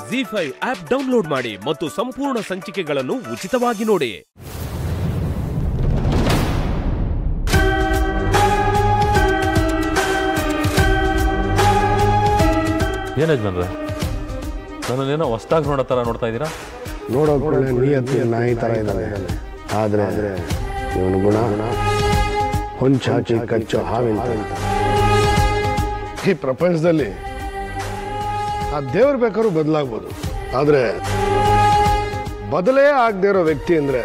G five app download ಮಾಡಿ ಮತ್ತು ಸಂಪೂರ್ಣ ಸಂಚಿಕೆಗಳನ್ನು ಉಚಿತವಾಗಿ ನೋಡಿ ಏನು ಯಜಮಾನ್ರೆ ನನ್ನನ್ನೇನೋ ಹೊಸ್ದಾಗಿ ನೋಡೋ ಥರ ನೋಡ್ತಾ ಇದ್ದೀರಾ ನೋಡೋಕೆ ಒಳ್ಳೆ ನಿಯತ್ತು ನಾಯಿ ಥರ ಇದ್ದಾನೆ ಆದರೆ ಇವನು ಗುಣ ಹೊಂಚಾಚಿ ಕಚ್ಚೋ ಹಾವಿನ ಥರ. ಈ ಪ್ರಪಂಚದಲ್ಲಿ ಆ ದೇವ್ರು ಬೇಕಾದ್ರೂ ಬದಲಾಗ್ಬೋದು ಆದರೆ ಬದಲೇ ಆಗದೆ ಇರೋ ವ್ಯಕ್ತಿ ಅಂದರೆ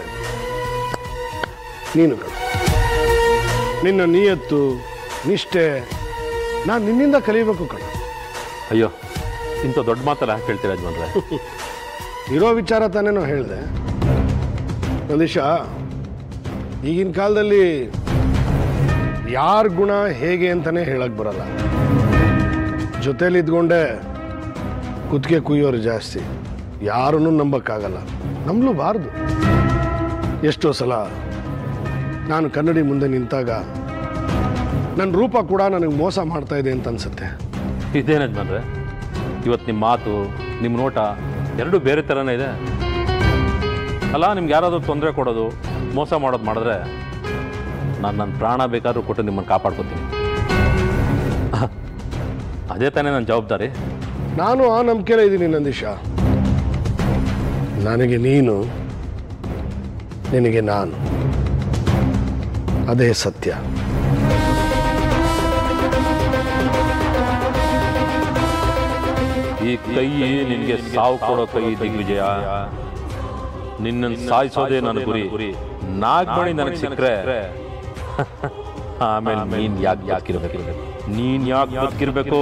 ನೀನು ಕಣ ನಿನ್ನ ನಿಯತ್ತು ನಿಷ್ಠೆ ನಾನು ನಿನ್ನಿಂದ ಕಲಿಬೇಕು ಕಣ ಅಯ್ಯೋ ಇಂಥ ದೊಡ್ಡ ಮಾತೆಲ್ಲ ಯಾಕೆ ಹೇಳ್ತೀರಾ ಯಜಮಾನ್ರೆ ಇರೋ ವಿಚಾರ ತಾನೇನೋ ಹೇಳಿದೆ ನಂದೀಶ ಈಗಿನ ಕಾಲದಲ್ಲಿ ಯಾರ ಗುಣ ಹೇಗೆ ಅಂತಾನೆ ಹೇಳಕ್ ಬರಲ್ಲ ಜೊತೆಲಿ ಇದ್ಕೊಂಡೆ ಕುತ್ತಿಗೆ ಕುಯ್ಯೋರು ಜಾಸ್ತಿ ಯಾರನ್ನೂ ನಂಬಕ್ಕಾಗಲ್ಲ ನಂಬಲೂಬಾರ್ದು ಎಷ್ಟೋ ಸಲ ನಾನು ಕನ್ನಡಿ ಮುಂದೆ ನಿಂತಾಗ ನನ್ನ ರೂಪ ಕೂಡ ನನಗೆ ಮೋಸ ಮಾಡ್ತಾ ಇದೆ ಅಂತ ಅನ್ಸುತ್ತೆ ಇದೇನು ಯಜಮಾನ್ರೆ ಇವತ್ತು ನಿಮ್ಮ ಮಾತು ನಿಮ್ಮ ನೋಟ ಎರಡೂ ಬೇರೆ ಥರನೇ ಇದೆ ಅಲ್ಲ ನಿಮ್ಗೆ ಯಾರಾದರೂ ತೊಂದರೆ ಕೊಡೋದು ಮೋಸ ಮಾಡೋದು ಮಾಡಿದ್ರೆ ನಾನು ನನ್ನ ಪ್ರಾಣ ಬೇಕಾದ್ರೂ ಕೊಟ್ಟು ನಿಮ್ಮನ್ನು ಕಾಪಾಡ್ಕೊತೀನಿ ಅದೇ ತಾನೇ ನನ್ನ ಜವಾಬ್ದಾರಿ ನಾನು ಆ ನಂಬಿಕೆಲೇ ಇದ್ದೀನಿ ನಂದೀಶ ನನಗೆ ನೀನು ನಿನಗೆ ನಾನು ಅದೇ ಸತ್ಯ ಈ ಕೈ ನಿನಗೆ ಸಾವು ಕೊಡೋ ಕೈ ದಿಗ್ವಿಜಯ ನಿನ್ನನ್ನು ಸಾಯಿಸೋದೇ ನನ್ನ ಗುರಿ ನಾಗ್ಮಣಿ ನನಗೆ ಸಿಕ್ಕರೆ ಆಮೇಲೆ ನೀನ್ ಯಾಕೆ ಯಾಕಿರ್ಬೇಕು ನೀನ್ ಯಾಕೆ ಬದುಕಿರ್ಬೇಕು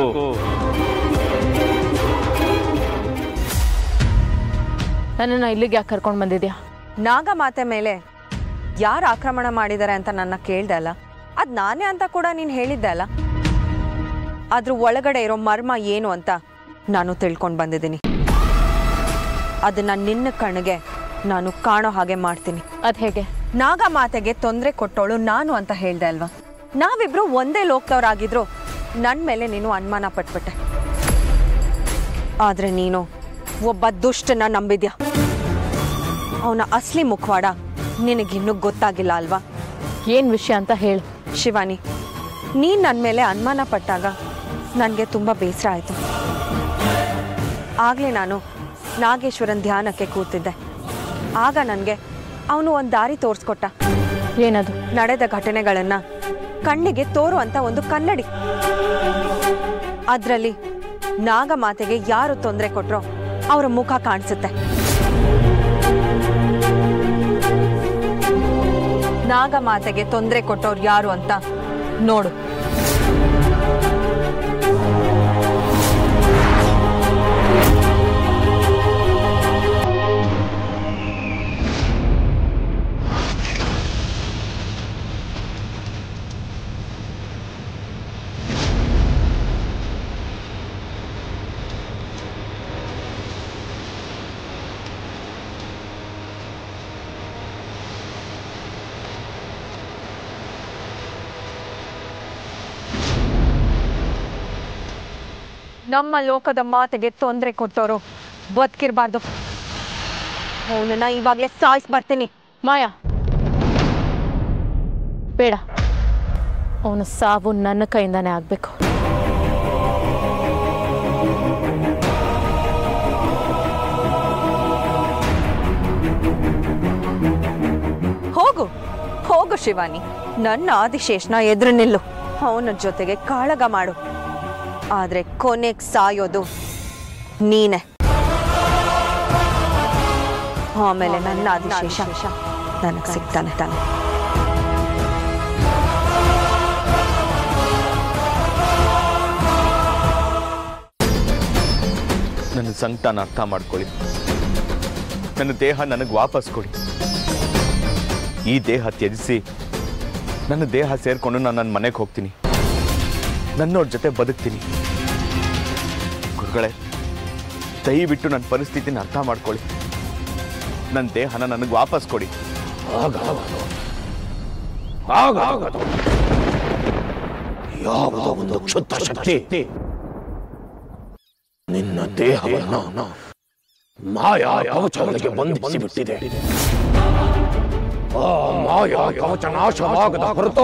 ನನ್ನನ್ನು ಇಲ್ಲಿಗೆ ಯಾಕೆ ಕರ್ಕೊಂಡು ಬಂದಿದ್ಯಾ ನಾಗಮಾತೆ ಮೇಲೆ ಯಾರು ಆಕ್ರಮಣ ಮಾಡಿದ್ದಾರೆ ಅಂತ ನನ್ನ ಕೇಳ್ದೆ ಅಲ್ಲ ಅದು ನಾನೇ ಅಂತ ಕೂಡ ನೀನು ಹೇಳಿದ್ದೆ ಅಲ್ಲ ಅದ್ರ ಒಳಗಡೆ ಇರೋ ಮರ್ಮ ಏನು ಅಂತ ನಾನು ತಿಳ್ಕೊಂಡು ಬಂದಿದ್ದೀನಿ ಅದನ್ನ ನಿನ್ನ ಕಣ್ಣಿಗೆ ನಾನು ಕಾಣೋ ಹಾಗೆ ಮಾಡ್ತೀನಿ ಅದು ಹೇಗೆ ನಾಗಮಾತೆಗೆ ತೊಂದರೆ ಕೊಟ್ಟೋಳು ನಾನು ಅಂತ ಹೇಳ್ದೆ ಅಲ್ವಾ ನಾವಿಬ್ರು ಒಂದೇ ಲೋಕದವ್ರಾಗಿದ್ರು ನನ್ನ ಮೇಲೆ ನೀನು ಅನುಮಾನ ಪಟ್ಬಿಟ್ಟೆ ಆದ್ರೆ ನೀನು ಒಬ್ಬ ದುಷ್ಟನ ನಂಬಿದ್ಯಾ ಅವನ ಅಸ್ಲಿ ಮುಖವಾಡ ನಿನಗಿನ್ನೂ ಗೊತ್ತಾಗಿಲ್ಲ ಅಲ್ವಾ ಏನು ವಿಷಯ ಅಂತ ಹೇಳು ಶಿವಾನಿ ನೀನ್ ನನ್ನ ಮೇಲೆ ಅನುಮಾನ ಪಟ್ಟಾಗ ನನಗೆ ತುಂಬ ಬೇಸರ ಆಯಿತು ಆಗಲೇ ನಾನು ನಾಗೇಶ್ವರನ್ ಧ್ಯಾನಕ್ಕೆ ಕೂತಿದ್ದೆ ಆಗ ನನಗೆ ಅವನು ಒಂದು ದಾರಿ ತೋರಿಸ್ಕೊಟ್ಟ ಏನದು ನಡೆದ ಘಟನೆಗಳನ್ನ ಕಣ್ಣಿಗೆ ತೋರುವಂತ ಒಂದು ಕನ್ನಡಿ ಅದರಲ್ಲಿ ನಾಗಮಾತೆಗೆ ಯಾರು ತೊಂದರೆ ಕೊಟ್ರೋ ಅವರ ಮುಖ ಕಾಣಿಸುತ್ತೆ ನಾಗಮಾತೆಗೆ ತೊಂದರೆ ಕೊಟ್ಟವ್ರು ಯಾರು ಅಂತ ನೋಡು ನಮ್ಮ ಲೋಕದ ಮಾತೆಗೆ ತೊಂದರೆ ಕೊಟ್ಟವರು ಬದುಕಿರ್ಬಾರ್ದು ಅವನನ್ನ ಇವಾಗಲೇ ಸಾಯಿಸ್ ಬರ್ತೀನಿ ಮಾಯಾ ಬೇಡ ಅವನ ಸಾವು ನನ್ನ ಕೈಯಿಂದಾನೇ ಆಗಬೇಕು ಹೋಗು ಹೋಗು ಶಿವಾನಿ ನನ್ನ ಆದಿಶೇಷನ ಎದುರು ನಿಲ್ಲು ಅವನ ಜೊತೆಗೆ ಕಾಳಗ ಮಾಡು ಆದ್ರೆ ಕೊನೆಗ್ ಸಾಯೋದು ನೀನೆ ಆಮೇಲೆ ನನ್ನ ಆದಿಶೇಷ ನನಗೆ ಸಿಗ್ತಾನೆ ತಾನೆ ನನ್ನ ಸಂಕಟನ ಅರ್ಥ ಮಾಡ್ಕೊಳ್ಳಿ ನನ್ನ ದೇಹ ನನಗೆ ವಾಪಸ್ ಕೊಡಿ ಈ ದೇಹ ತ್ಯಜಿಸಿ ನನ್ನ ದೇಹ ಸೇರಿಕೊಂಡು ನಾನು ನನ್ನ ಮನೆಗೆ ಹೋಗ್ತೀನಿ ನನ್ನವ್ರ ಜೊತೆ ಬದುಕ್ತೀನಿ ಗುರುಗಳೇ ದಯವಿಟ್ಟು ನನ್ನ ಪರಿಸ್ಥಿತಿನ ಅರ್ಥ ಮಾಡ್ಕೊಳ್ಳಿ ನನ್ನ ದೇಹನ ನನಗೆ ವಾಪಸ್ ಕೊಡಿ ಆಗಾಗದು ಯಾವುದೋ ಒಂದು ಕ್ಷುದ್ರ ಶಕ್ತಿ ನಿನ್ನ ದೇಹವನ್ನು ಮಾಯಾ ಕವಚಗಳಿಗೆ ಬಂಧಿಸಿ ಬಿಟ್ಟಿದೆ ಆ ಮಾಯಾ ಕವಚ ನಾಶವಾಗದ ಹೊರತು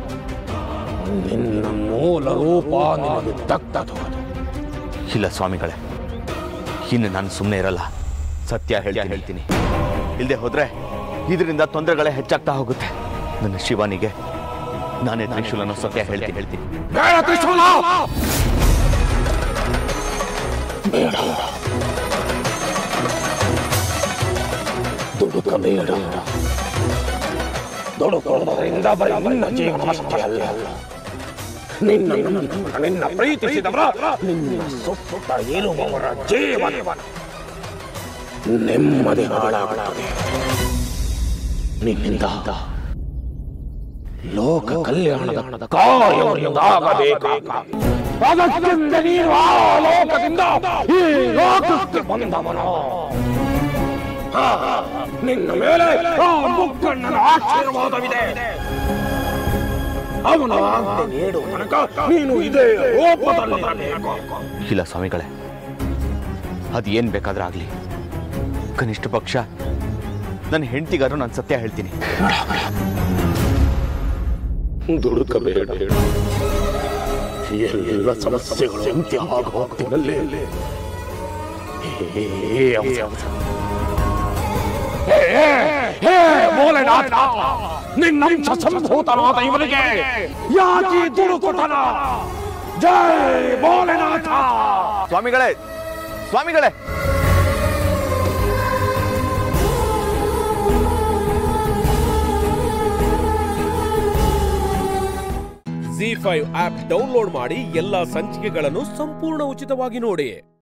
ನಿನ್ನ ಮೂಲ ರೂಪ ನಿನಗೆ ದಕ್ಕದು ಇಲ್ಲ ಸ್ವಾಮಿಗಳೇ ಇನ್ನು ನಾನು ಸುಮ್ಮನೆ ಇರಲ್ಲ ಸತ್ಯ ಹೇಳ್ತೀನಿ ಹೇಳ್ತೀನಿ ಇಲ್ಲದೆ ಹೋದ್ರೆ ಇದರಿಂದ ತೊಂದರೆಗಳೇ ಹೆಚ್ಚಾಗ್ತಾ ಹೋಗುತ್ತೆ ನನ್ನ ಶಿವನಿಗೆ ನಾನೇ ತ್ರಿಶೂಲನ ಸತ್ಯ ಹೇಳ್ತೀನಿ ಹೇಳ್ತೀನಿ ಬೇಡ ತ್ರಿಶೂಲ ಬೇಡ ದುಡುಕಬೇಡ ದುಡುಕೊಳ್ಳೋದ್ರಿಂದ ಬರೀ ನಿನ್ನ ಜೀವನವಷ್ಟೇ ಅಲ್ಲ ನಿನ್ನ ನಿನ್ನ ನಿನ್ನ ಪ್ರೀತಿಸಿದವರ ನಿನ್ನ ಸುತ್ತ ಇರುವವರ ಜೀವನ ನೆಮ್ಮದಿ ಹಾಳಾಗುತ್ತದೆ ನಿನ್ನಿಂದ ಲೋಕ ಕಲ್ಯಾಣದ ಕಾರ್ಯವುಂದಾಗಬೇಕು ಅದಕ್ಕೆಂದ ನೀನು ಆ ಲೋಕದಿಂದ ಈ ಲೋಕಕ್ಕೆ ಬಂದವನು ಹಾ, ನಿನ್ನ ಮೇಲೆ ಆ ಮುಕ್ಕಣ್ಣನ ಆಶೀರ್ವಾದವಿದೆ ಅವನ ಆಜ್ಞೆ ನೀಡುವ ತನಕ ನೀನು ಇದೇ ರೂಪದಲ್ಲಿರಬೇಕು ಇಲ್ಲ ಸ್ವಾಮಿಗಳೇ ಅದು ಏನು ಬೇಕಾದ್ರೆ ಆಗಲಿ ಕನಿಷ್ಠ ಪಕ್ಷ ನನ್ನ ಹೆಂಡತಿಗಾದ್ರೂ ನಾನು ಸತ್ಯ ಹೇಳ್ತೀನಿ ದುಡುಕಬೇಡ ಎಲ್ಲ ಸಮಸ್ಯೆಗಳು ಅಂತ್ಯ ಆಗೋ ಹೊತ್ತಿನಲ್ಲಿ ಹೇ ಅವಸ- ಹೇ, ಹೇ ಭೋಲೆನಾಥ ನಿನ್ನಂಶ ಸಂಭೂತನಾದ ಇವನಿಗೆ ಯಾಕೆ ದುಡುಕುತನ ಜೈ ಭೋಲೆನಾಥ ಸ್ವಾಮಿಗಳೇ ಸ್ವಾಮಿಗಳೇ ಜಿ ಫೈವ್ ಆಪ್ ಡೌನ್ಲೋಡ್ ಮಾಡಿ ಎಲ್ಲಾ ಸಂಚಿಕೆಗಳನ್ನು ಸಂಪೂರ್ಣ ಉಚಿತವಾಗಿ ನೋಡಿ